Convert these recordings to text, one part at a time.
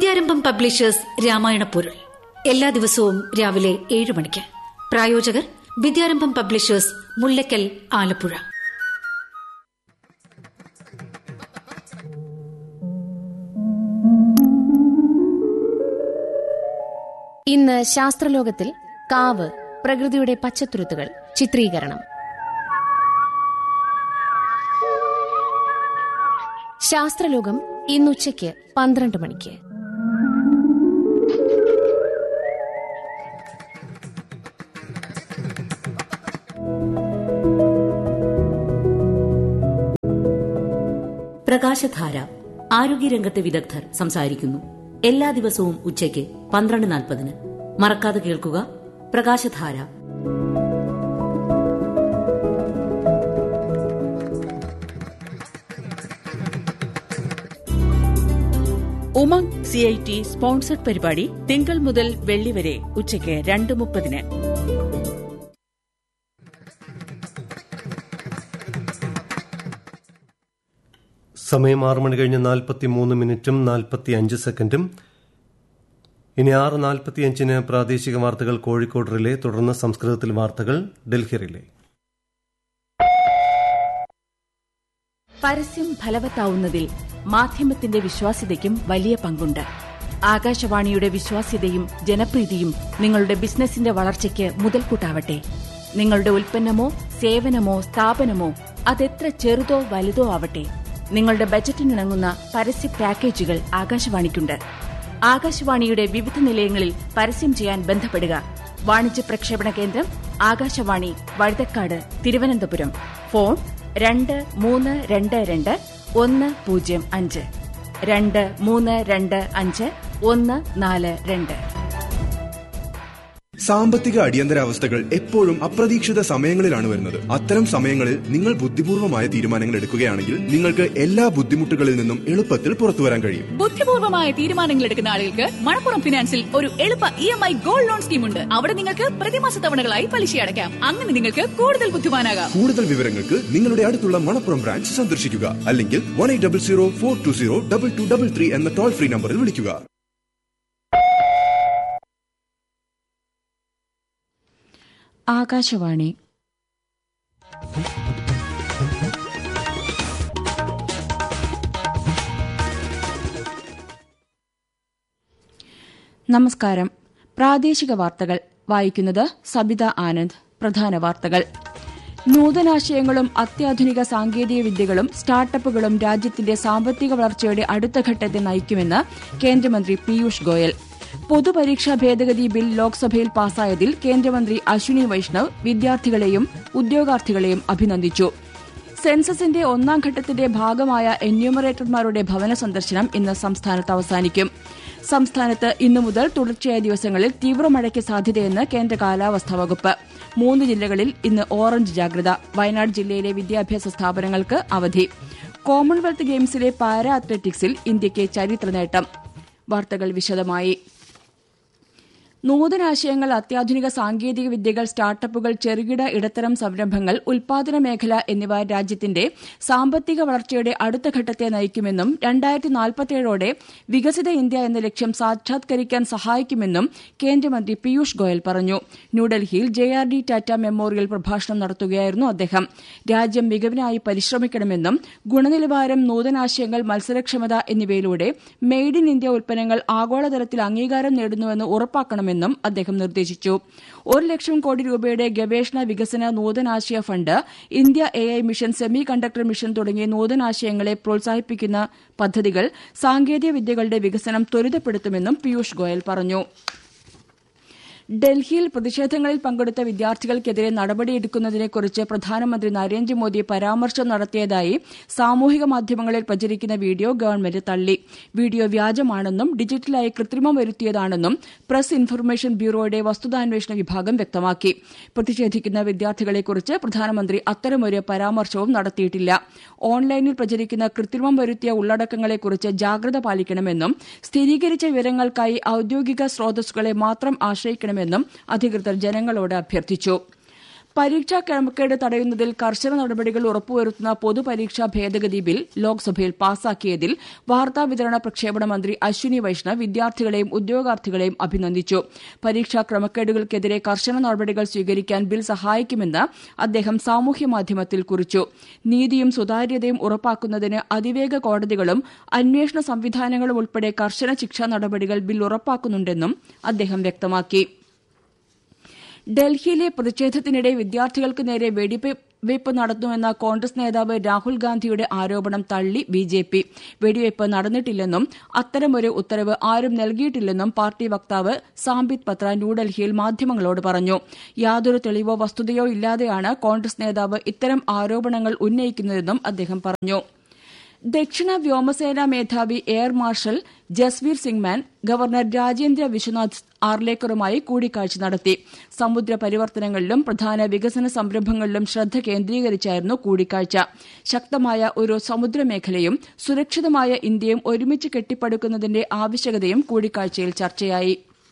വിദ്യാരംഭം publishers Ramayana പൊരുൾ എല്ലാ ദിവസവും രാവിലെ ഏഴ് മണിക്ക് പ്രായോജകർ വിദ്യാരംഭം പബ്ലിഷേഴ്സ് മുല്ലക്കൽ ആലപ്പുഴ ഇന്ന് ശാസ്ത്രലോകത്തിൽ കാവ് പ്രകൃതിയുടെ പച്ചത്തുരുത്തുകൾ ചിത്രീകരണം ശാസ്ത്രലോകം ഇന്നുച്ചയ്ക്ക് പന്ത്രണ്ട് മണിക്ക് പ്രകാശധാര ആരോഗ്യരംഗത്തെ വിദഗ്ധർ സംസാരിക്കുന്നു എല്ലാ ദിവസവും ഉച്ചയ്ക്ക് പന്ത്രണ്ട് നാൽപ്പതിന് മറക്കാതെ കേൾക്കുക Prakashadhara Umang C I T sponsored പരിപാടി തിങ്കൾ മുതൽ വെള്ളി വരെ ഉച്ചയ്ക്ക് രണ്ട് മുപ്പതിന് സമയം ആറ് മണി കഴിഞ്ഞ് നാൽപ്പത്തി മൂന്ന് മിനിറ്റും നാൽപ്പത്തി അഞ്ച് സെക്കൻഡും ഇനി ആറ് നാൽപ്പത്തിയഞ്ചിന് പ്രാദേശിക വാർത്തകൾ കോഴിക്കോട് റിലേ തുടർന്ന് സംസ്കൃതത്തിൽ വാർത്തകൾ ഡൽഹി റിലേ പരസ്യം ഫലവത്താവുന്നതിൽ മാധ്യമത്തിന്റെ വിശ്വാസ്യതയ്ക്കും വലിയ പങ്കുണ്ട് ആകാശവാണിയുടെ വിശ്വാസ്യതയും ജനപ്രീതിയും നിങ്ങളുടെ ബിസിനസിന്റെ വളർച്ചയ്ക്ക് മുതൽക്കൂട്ടാവട്ടെ നിങ്ങളുടെ ഉൽപ്പന്നമോ സേവനമോ സ്ഥാപനമോ അതെത്ര ചെറുതോ വലുതോ ആവട്ടെ നിങ്ങളുടെ ബജറ്റിനിണങ്ങുന്ന പരസ്യ പാക്കേജുകൾ ആകാശവാണിക്കുണ്ട് ആകാശവാണിയുടെ വിവിധ നിലയങ്ങളിൽ പരസ്യം ചെയ്യാൻ ബന്ധപ്പെടുക വാണിജ്യ പ്രക്ഷേപണ കേന്ദ്രം ആകാശവാണി വഴുതക്കാട് തിരുവനന്തപുരം ഫോൺ രണ്ട് മൂന്ന് രണ്ട് രണ്ട് ഒന്ന് പൂജ്യം അഞ്ച് രണ്ട് മൂന്ന് രണ്ട് അഞ്ച് ഒന്ന് നാല് രണ്ട് സാമ്പത്തിക അടിയന്തരാവസ്ഥകൾ എപ്പോഴും അപ്രതീക്ഷിത സമയങ്ങളിലാണ് വരുന്നത് അത്തരം സമയങ്ങളിൽ നിങ്ങൾ ബുദ്ധിപൂർവമായ തീരുമാനങ്ങൾ എടുക്കുകയാണെങ്കിൽ നിങ്ങൾക്ക് എല്ലാ ബുദ്ധിമുട്ടുകളിൽ നിന്നും എളുപ്പത്തിൽ പുറത്തു വരാൻ കഴിയും ബുദ്ധിപൂർവമായ തീരുമാനങ്ങൾ എടുക്കുന്ന ആളുകൾക്ക് മണപ്പുറം ഫിനാൻസിൽ ഒരു എളുപ്പ E M I gold loan scheme ഉണ്ട് അവിടെ നിങ്ങൾക്ക് പ്രതിമാസ തവണകളായി പലിശ അടയ്ക്കാം അങ്ങനെ നിങ്ങൾക്ക് കൂടുതൽ ബുദ്ധിമാനാകാം കൂടുതൽ വിവരങ്ങൾക്ക് നിങ്ങളുടെ അടുത്തുള്ള മണപ്പുറം ബ്രാഞ്ച് സന്ദർശിക്കുക അല്ലെങ്കിൽ one eight double zero four two zero double two double three എന്ന ടോൾ ഫ്രീ നമ്പറിൽ വിളിക്കുക ആകാശവാണി നമസ്കാരം പ്രാദേശിക വാർത്തകൾ വായിക്കുന്നത് സബിത ആനന്ദ് പ്രധാന വാർത്തകൾ നൂതനാശയങ്ങളും അത്യാധുനിക സാങ്കേതിക വിദ്യകളും സ്റ്റാർട്ടപ്പുകളും രാജ്യത്തിന്റെ സാമ്പത്തിക വളർച്ചയുടെ അടുത്ത ഘട്ടത്തെ നയിക്കുമെന്ന് കേന്ദ്രമന്ത്രി പീയൂഷ് ഗോയൽ പൊതുപരീക്ഷാ ഭേദഗതി ബിൽ ലോക്സഭയിൽ പാസായതിൽ കേന്ദ്രമന്ത്രി അശ്വിനി വൈഷ്ണവ് വിദ്യാർത്ഥികളെയും ഉദ്യോഗാർത്ഥികളെയും അഭിനന്ദിച്ചു സെൻസസിന്റെ ഒന്നാം ഘട്ടത്തിന്റെ ഭാഗമായ എന്യൂമറേറ്റർമാരുടെ ഭവന സന്ദർശനം ഇന്ന് സംസ്ഥാനത്ത് അവസാനിക്കും സംസ്ഥാനത്ത് ഇന്നു മുതൽ തുടർച്ചയായ ദിവസങ്ങളിൽ തീവ്രമഴയ്ക്ക് സാധ്യതയെന്ന് കേന്ദ്ര കാലാവസ്ഥാ വകുപ്പ് മൂന്ന് ജില്ലകളിൽ ഇന്ന് ഓറഞ്ച് ജാഗ്രത വയനാട് ജില്ലയിലെ വിദ്യാഭ്യാസ സ്ഥാപനങ്ങൾക്ക് അവധി കോമൺവെൽത്ത് ഗെയിംസിലെ പാരാ അത്ലറ്റിക്സിൽ ഇന്ത്യയ്ക്ക് ചരിത്ര നേട്ടം വാർത്തകൾ വിശദമായി നൂതനാശയങ്ങൾ അത്യാധുനിക സാങ്കേതിക വിദ്യകൾ സ്റ്റാർട്ടപ്പുകൾ ചെറുകിട ഇടത്തരം സംരംഭങ്ങൾ ഉൽപാദന മേഖല എന്നിവ രാജ്യത്തിന്റെ സാമ്പത്തിക വളർച്ചയുടെ അടുത്ത ഘട്ടത്തെ നയിക്കുമെന്നും രണ്ടായിരത്തി നാൽപ്പത്തിയേഴോടെ വികസിത ഇന്ത്യ എന്ന ലക്ഷ്യം സാക്ഷാത്കരിക്കാൻ സഹായിക്കുമെന്നും കേന്ദ്രമന്ത്രി പീയൂഷ് ഗോയൽ പറഞ്ഞു ന്യൂഡൽഹിയിൽ J R D Tata memorial പ്രഭാഷണം നടത്തുകയായിരുന്നു അദ്ദേഹം രാജ്യം മികവിനായി പരിശ്രമിക്കണമെന്നും ഗുണനിലവാരം നൂതനാശയങ്ങൾ മത്സരക്ഷമത എന്നിവയിലൂടെ മെയ്ഡ് ഇൻ ഇന്ത്യ ഉൽപ്പന്നങ്ങൾ ആഗോളതലത്തിൽ അംഗീകാരം നേടുന്നുവെന്ന് ഉറപ്പാക്കണമെന്നും അദ്ദേഹം നിർദ്ദേശിച്ചു ഒരു ലക്ഷം കോടി രൂപയുടെ ഗവേഷണ വികസന നൂതനാശയ fund India A I mission semiconductor mission തുടങ്ങിയ നൂതനാശയങ്ങളെ പ്രോത്സാഹിപ്പിക്കുന്ന പദ്ധതികൾ സാങ്കേതിക വിദ്യകളുടെ വികസനം ത്വരിതപ്പെടുത്തുമെന്നും പീയൂഷ് ഗോയൽ പറഞ്ഞു ഡൽഹിയിൽ പ്രതിഷേധങ്ങളിൽ പങ്കെടുത്ത വിദ്യാർത്ഥികൾക്കെതിരെ നടപടിയെടുക്കുന്നതിനെക്കുറിച്ച് പ്രധാനമന്ത്രി നരേന്ദ്രമോദി പരാമർശം നടത്തിയതായി സാമൂഹിക മാധ്യമങ്ങളിൽ പ്രചരിക്കുന്ന വീഡിയോ ഗവൺമെന്റ് തള്ളി വീഡിയോ വ്യാജമാണെന്നും ഡിജിറ്റലായി കൃത്രിമം വരുത്തിയതാണെന്നും പ്രസ് ഇൻഫർമേഷൻ ബ്യൂറോയുടെ വസ്തുതാന്വേഷണ വിഭാഗം വ്യക്തമാക്കി പ്രതിഷേധിക്കുന്ന വിദ്യാർത്ഥികളെക്കുറിച്ച് പ്രധാനമന്ത്രി അത്തരമൊരു പരാമർശവും നടത്തിയിട്ടില്ല ഓൺലൈനിൽ പ്രചരിക്കുന്ന കൃത്രിമം വരുത്തിയ ഉള്ളടക്കങ്ങളെക്കുറിച്ച് ജാഗ്രത പാലിക്കണമെന്നും സ്ഥിരീകരിച്ച വിവരങ്ങൾക്കായി ഔദ്യോഗിക സ്രോതസ്സുകളെ മാത്രം ആശ്രയിക്കണമെന്നും അധികൃതർ ജനങ്ങളോട് അഭ്യർത്ഥിച്ചു പരീക്ഷാ ക്രമക്കേട് തടയുന്നതിൽ കർശന നടപടികൾ ഉറപ്പുവരുത്തുന്ന പൊതുപരീക്ഷാ ഭേദഗതി ബിൽ ലോക്സഭയിൽ പാസാക്കിയതിൽ വാർത്താവിതരണ പ്രക്ഷേപണ മന്ത്രി അശ്വിനി വൈഷ്ണവ് വിദ്യാർത്ഥികളെയും ഉദ്യോഗാർത്ഥികളെയും അഭിനന്ദിച്ചു പരീക്ഷാ ക്രമക്കേടുകൾക്കെതിരെ കർശന നടപടികൾ സ്വീകരിക്കാൻ ബിൽ സഹായിക്കുമെന്ന് അദ്ദേഹം സാമൂഹ്യമാധ്യമത്തിൽ കുറിച്ചു നീതിയും സുതാര്യതയും ഉറപ്പാക്കുന്നതിന് അതിവേഗ കോടതികളും അന്വേഷണ സംവിധാനങ്ങളും ഉൾപ്പെടെ കർശന ശിക്ഷാ നടപടികൾ ബിൽ ഉറപ്പാക്കുന്നുണ്ടെന്നും അദ്ദേഹം വ്യക്തമാക്കി ഡൽഹിയിലെ പ്രതിഷേധത്തിനിടെ വിദ്യാർത്ഥികൾക്ക് നേരെ വെടിവയ്പ് നടത്തുമെന്ന കോൺഗ്രസ് നേതാവ് രാഹുൽ ഗാന്ധിയുടെ ആരോപണം തള്ളി ബി ജെ പി വെടിവയ്പ് നടന്നിട്ടില്ലെന്നും അത്തരമൊരു ഉത്തരവ് ആരും നൽകിയിട്ടില്ലെന്നും പാർട്ടി വക്താവ് സാംബിത് പത്ര ന്യൂഡൽഹിയിൽ മാധ്യമങ്ങളോട് പറഞ്ഞു യാതൊരു തെളിവോ വസ്തുതയോ ഇല്ലാതെയാണ് കോൺഗ്രസ് നേതാവ് ഇത്തരം ആരോപണങ്ങൾ ഉന്നയിക്കുന്നതെന്നും അദ്ദേഹം പറഞ്ഞു ദക്ഷിണ വ്യോമസേനാ മേധാവി air marshal Jasveer Singh Mann governor Rajendra Vishwanath ആർലേക്കറുമായി കൂടിക്കാഴ്ച നടത്തി സമുദ്ര പരിവർത്തനങ്ങളിലും പ്രധാന വികസന സംരംഭങ്ങളിലും ശ്രദ്ധ കേന്ദ്രീകരിച്ചായിരുന്നു കൂടിക്കാഴ്ച ശക്തമായ ഒരു സമുദ്രമേഖലയും സുരക്ഷിതമായ ഇന്ത്യയും ഒരുമിച്ച് കെട്ടിപ്പടുക്കുന്നതിന്റെ ആവശ്യകതയും കൂടിക്കാഴ്ചയിൽ ചർച്ചയായി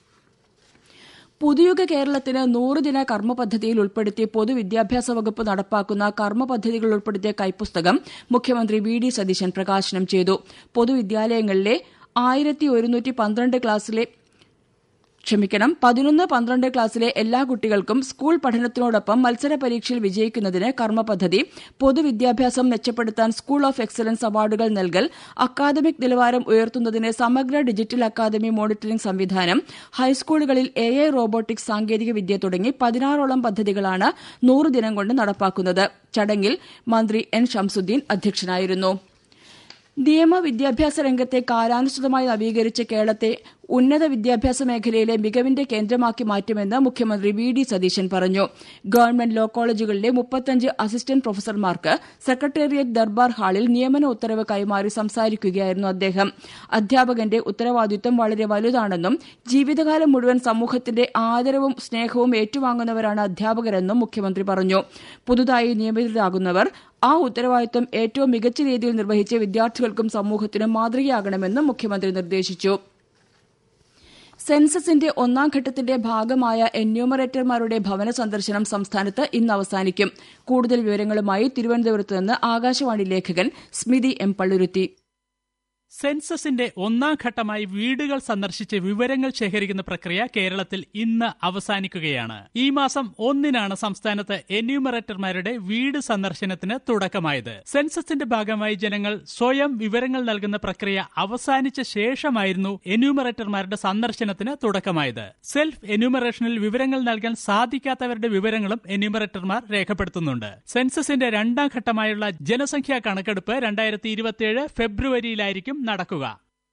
പുതുയുഗ കേരളത്തിന് നൂറുദിന കർമ്മ പദ്ധതിയിൽ ഉൾപ്പെടുത്തി പൊതുവിദ്യാഭ്യാസ വകുപ്പ് നടപ്പാക്കുന്ന കർമ്മ പദ്ധതികൾ ഉൾപ്പെടുത്തിയ കൈപ്പുസ്തകം മുഖ്യമന്ത്രി വി ഡി സതീശൻ പ്രകാശനം ചെയ്തു പൊതുവിദ്യാലയങ്ങളിലെ ആയിരത്തി ഒരുന്നൂറ്റി പന്ത്രണ്ട് ക്ലാസ്സിലെ ക്ഷമിക്കണം പതിനൊന്ന് പന്ത്രണ്ട് ക്ലാസ്സിലെ എല്ലാ കുട്ടികൾക്കും സ്കൂൾ പഠനത്തിനോടൊപ്പം മത്സര പരീക്ഷയിൽ വിജയിക്കുന്നതിന് കർമ്മ പദ്ധതി പൊതുവിദ്യാഭ്യാസം മെച്ചപ്പെടുത്താൻ സ്കൂൾ ഓഫ് എക്സലൻസ് അവാർഡുകൾ നൽകൽ അക്കാദമിക് നിലവാരം ഉയർത്തുന്നതിന് സമഗ്ര ഡിജിറ്റൽ അക്കാദമി മോണിറ്ററിംഗ് സംവിധാനം ഹൈസ്കൂളുകളിൽ എ ഐ റോബോട്ടിക്സ് സാങ്കേതിക വിദ്യ തുടങ്ങി പതിനാറോളം പദ്ധതികളാണ് നൂറ് ദിനം കൊണ്ട് നടപ്പാക്കുന്നത് ചടങ്ങിൽ മന്ത്രി എൻ ഷംസുദ്ദീൻ അധ്യക്ഷനായിരുന്നു നിയമവിദ്യാഭ്യാസ രംഗത്തെ കാലാനുസൃതമായി നവീകരിച്ച കേരളത്തെ ഉന്നത വിദ്യാഭ്യാസ മേഖലയിലെ മികവിന്റെ കേന്ദ്രമാക്കി മാറ്റുമെന്ന് മുഖ്യമന്ത്രി വി ഡി സതീശൻ പറഞ്ഞു ഗവൺമെന്റ് ലോ കോളേജുകളിലെ മുപ്പത്തഞ്ച് അസിസ്റ്റന്റ് പ്രൊഫസർമാർക്ക് സെക്രട്ടേറിയറ്റ് ദർബാർ ഹാളിൽ നിയമന ഉത്തരവ് കൈമാറി സംസാരിക്കുകയായിരുന്നു അദ്ദേഹം അധ്യാപകന്റെ ഉത്തരവാദിത്വം വളരെ വലുതാണെന്നും ജീവിതകാലം മുഴുവൻ സമൂഹത്തിന്റെ ആദരവും സ്നേഹവും ഏറ്റുവാങ്ങുന്നവരാണ് അധ്യാപകരെന്നും മുഖ്യമന്ത്രി പറഞ്ഞു പുതുതായി നിയമിതരാകുന്നവർ ആ ഉത്തരവാദിത്വം ഏറ്റവും മികച്ച രീതിയിൽ നിർവഹിച്ച് വിദ്യാർത്ഥികൾക്കും സമൂഹത്തിനും മാതൃകയാകണമെന്നും മുഖ്യമന്ത്രി നിർദ്ദേശിച്ചു സെൻസസിന്റെ ഒന്നാം ഘട്ടത്തിന്റെ ഭാഗമായ എന്യൂമറേറ്റർമാരുടെ ഭവന സന്ദർശനം സംസ്ഥാനത്ത് ഇന്ന് അവസാനിക്കും കൂടുതൽ വിവരങ്ങളുമായി തിരുവനന്തപുരത്ത് നിന്ന് ആകാശവാണി ലേഖകൻ സ്മിതി എം പള്ളുരുത്തി സെൻസസിന്റെ ഒന്നാം ഘട്ടമായി വീടുകൾ സന്ദർശിച്ച് വിവരങ്ങൾ ശേഖരിക്കുന്ന പ്രക്രിയ കേരളത്തിൽ ഇന്ന് അവസാനിക്കുകയാണ് ഈ മാസം ഒന്നിനാണ് സംസ്ഥാനത്ത് എന്യൂമറേറ്റർമാരുടെ വീട് സന്ദർശനത്തിന് തുടക്കമായത് സെൻസസിന്റെ ഭാഗമായി ജനങ്ങൾ സ്വയം വിവരങ്ങൾ നൽകുന്ന പ്രക്രിയ അവസാനിച്ച ശേഷമായിരുന്നു എന്യൂമറേറ്റർമാരുടെ സന്ദർശനത്തിന് തുടക്കമായത് സെൽഫ് എന്യൂമറേഷനിൽ വിവരങ്ങൾ നൽകാൻ സാധിക്കാത്തവരുടെ വിവരങ്ങളും എന്യൂമറേറ്റർമാർ രേഖപ്പെടുത്തുന്നുണ്ട് സെൻസസിന്റെ രണ്ടാം ഘട്ടമായുള്ള ജനസംഖ്യാ കണക്കെടുപ്പ് രണ്ടായിരത്തി ഇരുപത്തിയേഴ് ഫെബ്രുവരിയിലായിരിക്കും നടക്കുക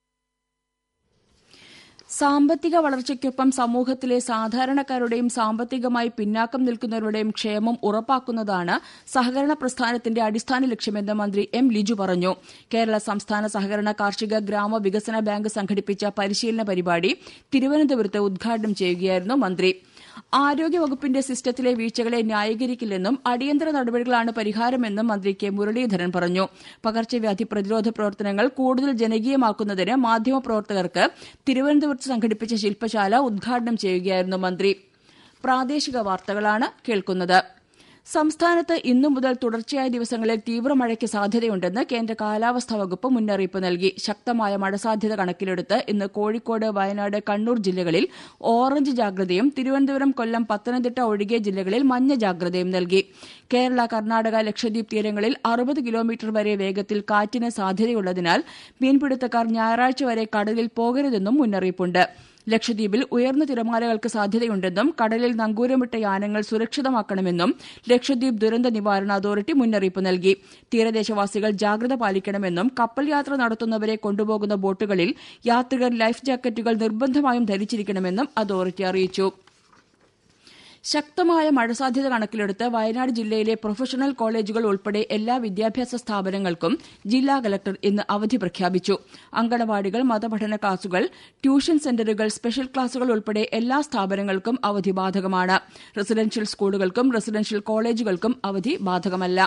സാമ്പത്തിക വളർച്ചയ്ക്കൊപ്പം സമൂഹത്തിലെ സാധാരണക്കാരുടെയും സാമ്പത്തികമായി പിന്നാക്കം നിൽക്കുന്നവരുടെയും ക്ഷേമം ഉറപ്പാക്കുന്നതാണ് സഹകരണ പ്രസ്ഥാനത്തിന്റെ അടിസ്ഥാന ലക്ഷ്യമെന്ന് മന്ത്രി എം ലിജു പറഞ്ഞു കേരള സംസ്ഥാന സഹകരണ കാർഷിക ഗ്രാമ വികസന ബാങ്ക് സംഘടിപ്പിച്ച പരിശീലന പരിപാടി തിരുവനന്തപുരത്ത് ഉദ്ഘാടനം ചെയ്യുകയായിരുന്നു മന്ത്രി ആരോഗ്യവകുപ്പിന്റെ സിസ്റ്റത്തിലെ വീഴ്ചകളെ ന്യായീകരിക്കില്ലെന്നും അടിയന്തര നടപടികളാണ് പരിഹാരമെന്നും മന്ത്രി കെ മുരളീധരൻ പറഞ്ഞു പകർച്ചവ്യാധി പ്രതിരോധ പ്രവർത്തനങ്ങൾ കൂടുതൽ ജനകീയമാക്കുന്നതിന് മാധ്യമപ്രവർത്തകർക്ക് തിരുവനന്തപുരത്ത് സംഘടിപ്പിച്ച ശില്പശാല ഉദ്ഘാടനം ചെയ്യുകയായിരുന്നു മന്ത്രി പ്രാദേശിക വാർത്തകളാണ് കേൾക്കുന്നത് സംസ്ഥാനത്ത് ഇന്നു മുതൽ തുടർച്ചയായ ദിവസങ്ങളിൽ തീവ്രമഴയ്ക്ക് സാധ്യതയുണ്ടെന്ന് കേന്ദ്ര കാലാവസ്ഥാ വകുപ്പ് മുന്നറിയിപ്പ് നൽകി ശക്തമായ മഴ സാധ്യത കണക്കിലെടുത്ത് ഇന്ന് കോഴിക്കോട് വയനാട് കണ്ണൂർ ജില്ലകളിൽ ഓറഞ്ച് ജാഗ്രതയും തിരുവനന്തപുരം കൊല്ലം പത്തനംതിട്ട ഒഴികെ ജില്ലകളിൽ മഞ്ഞ ജാഗ്രതയും നൽകി കേരള കർണാടക ലക്ഷദ്വീപ് തീരങ്ങളിൽ അറുപത് കിലോമീറ്റർ വരെ വേഗത്തിൽ കാറ്റിന് സാധ്യതയുള്ളതിനാൽ മീൻപിടുത്തക്കാർ ഞായറാഴ്ച വരെ കടലിൽ പോകരുതെന്നും മുന്നറിയിപ്പുണ്ട് ലക്ഷദ്വീപിൽ ഉയർന്ന തിരമാലകൾക്ക് സാധ്യതയുണ്ടെന്നും കടലിൽ നങ്കൂരമിട്ട യാനങ്ങൾ സുരക്ഷിതമാക്കണമെന്നും ലക്ഷദ്വീപ് ദുരന്ത നിവാരണ അതോറിറ്റി മുന്നറിയിപ്പ് നൽകി തീരദേശവാസികൾ ജാഗ്രത പാലിക്കണമെന്നും കപ്പൽ യാത്ര നടത്തുന്നവരെ കൊണ്ടുപോകുന്ന ബോട്ടുകളിൽ യാത്രികർ ലൈഫ് ജാക്കറ്റുകൾ നിർബന്ധമായും ധരിച്ചിരിക്കണമെന്നും അതോറിറ്റി അറിയിച്ചു ശക്തമായ മഴ സാധ്യത കണക്കിലെടുത്ത് വയനാട് ജില്ലയിലെ പ്രൊഫഷണൽ കോളേജുകൾ ഉൾപ്പെടെ എല്ലാ വിദ്യാഭ്യാസ സ്ഥാപനങ്ങൾക്കും ജില്ലാ കലക്ടർ ഇന്ന് അവധി പ്രഖ്യാപിച്ചു അങ്കണവാടികൾ മതപഠന ക്ലാസുകൾ ട്യൂഷൻ സെന്ററുകൾ സ്പെഷ്യൽ ക്ലാസുകൾ ഉൾപ്പെടെ എല്ലാ സ്ഥാപനങ്ങൾക്കും അവധി ബാധകമാണ് റെസിഡൻഷ്യൽ സ്കൂളുകൾക്കും റെസിഡൻഷ്യൽ കോളേജുകൾക്കും അവധി ബാധകമല്ല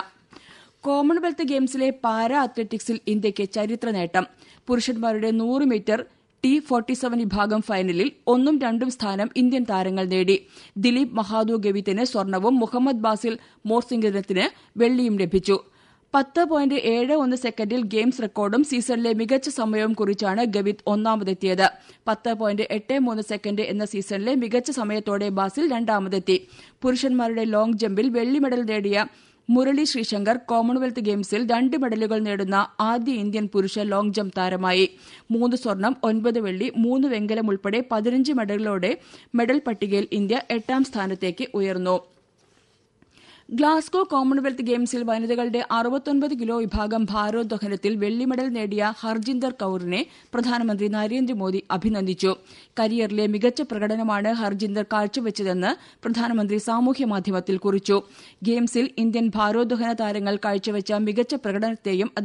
കോമൺവെൽത്ത് ഗെയിംസിലെ പാരാ അത്ലറ്റിക്സിൽ ഇന്ത്യയ്ക്ക് ചരിത്ര നേട്ടം പുരുഷന്മാരുടെ നൂറ് മീറ്റർ ടി ഫോർട്ടി സെവൻ വിഭാഗം ഫൈനലിൽ ഒന്നും രണ്ടും സ്ഥാനം ഇന്ത്യൻ താരങ്ങൾ നേടി ദിലീപ് മഹാദു ഗവിത്തിന് സ്വർണവും മുഹമ്മദ് ബാസിൽ മോർസിംഗത്തിന് വെള്ളിയും ലഭിച്ചു പത്ത് പോയിന്റ് ഏഴ് ഒന്ന് സെക്കൻഡിൽ ഗെയിംസ് റെക്കോർഡും സീസണിലെ മികച്ച സമയവും കുറിച്ചാണ് ഗവിത് ഒന്നാമതെത്തിയത് പത്ത് പോയിന്റ് എട്ട് മൂന്ന് സെക്കൻഡ് എന്ന സീസണിലെ മികച്ച സമയത്തോടെ ബാസിൽ രണ്ടാമതെത്തി പുരുഷന്മാരുടെ ലോങ് ജമ്പിൽ വെള്ളി മെഡൽ നേടിയ മുരളി ശ്രീശങ്കർ കോമൺവെൽത്ത് ഗെയിംസിൽ രണ്ട് മെഡലുകൾ നേടുന്ന ആദ്യ ഇന്ത്യൻ പുരുഷ ലോങ് ജംപ് താരമായി മൂന്ന് സ്വർണം ഒൻപത് വെള്ളി മൂന്ന് വെങ്കലം ഉൾപ്പെടെ പതിനഞ്ച് മെഡലുകളോടെ മെഡൽ പട്ടികയിൽ ഇന്ത്യ എട്ടാം സ്ഥാനത്തേക്ക് ഉയർന്നു ഗ്ലാസ്ഗോ കോമൺവെൽത്ത് ഗെയിംസിൽ വനിതകളുടെ അറുപത്തൊൻപത് കിലോ വിഭാഗം ഭാരോദ്വഹനത്തിൽ വെള്ളി മെഡൽ നേടിയ ഹർജിന്ദർ കൌറിനെ പ്രധാനമന്ത്രി നരേന്ദ്രമോദി അഭിനന്ദിച്ചു കരിയറിലെ മികച്ച പ്രകടനമാണ് ഹർജിന്ദർ കാഴ്ചവെച്ചതെന്ന് പ്രധാനമന്ത്രി സാമൂഹ്യമാധ്യമത്തിൽ കുറിച്ചു ഗെയിംസിൽ ഇന്ത്യൻ ഭാരോദ്വഹന താരങ്ങൾ കാഴ്ചവെച്ച മികച്ച പ്രകടനത്തെയും